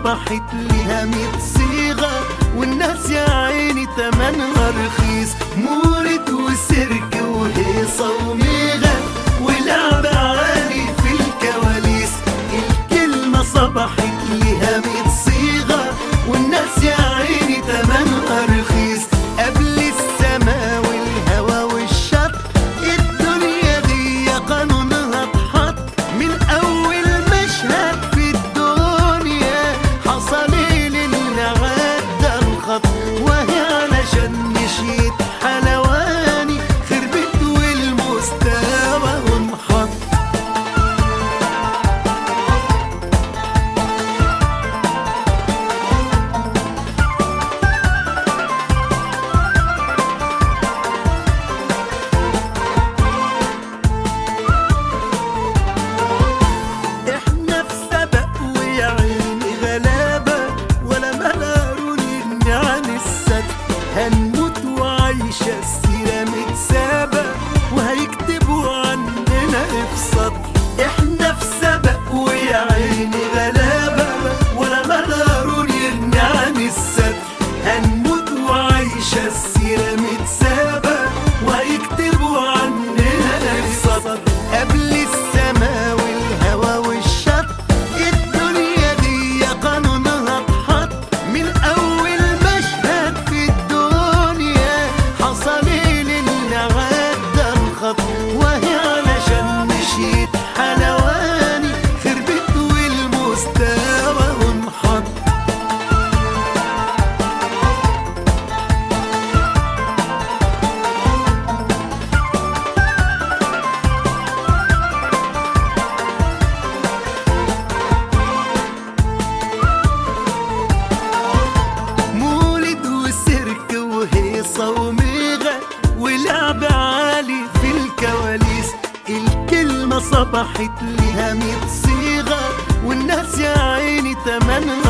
صبحت ليها ميت صيغة والناس يا عيني تمنها رخيص مولد وسيرك وهيصة وميغة ولعب عالي في الكواليس الكلمة صبحت ليها ميت صيغة والناس يا عيني تمنها رخيص قبل السما والهوا والشط الدنيا دي قانونها اتحط من اول مشهد في الدنيا حصل لنا عدى الخط وهي علشان مشيت حلواني خربت والمستوى انحط احنا في سبق ويا عيني غلابة ولا ملارون يغني عن السد هنموت وعايشة السيرة متسابة وهيكتبوا عننا افصاد احنا في سبق ويا عيني غلابة ولا ملارون يغني عن السد هنموت وعايشة السيرة متسابة وهيكتبوا عننا افصاد قبل السما والهوا والشط الدنيا دي قانونها اتحط من اول مشهد في الدنيا حصل لنا عدى الخط وهي علشان مشيت حلواني خربت والمستوى انحط مولد وسيرك وهيصة وميغة ولعب عالي في الكواليس الكلمة صبحت ليها ميت صيغة والناس يا عيني تمنها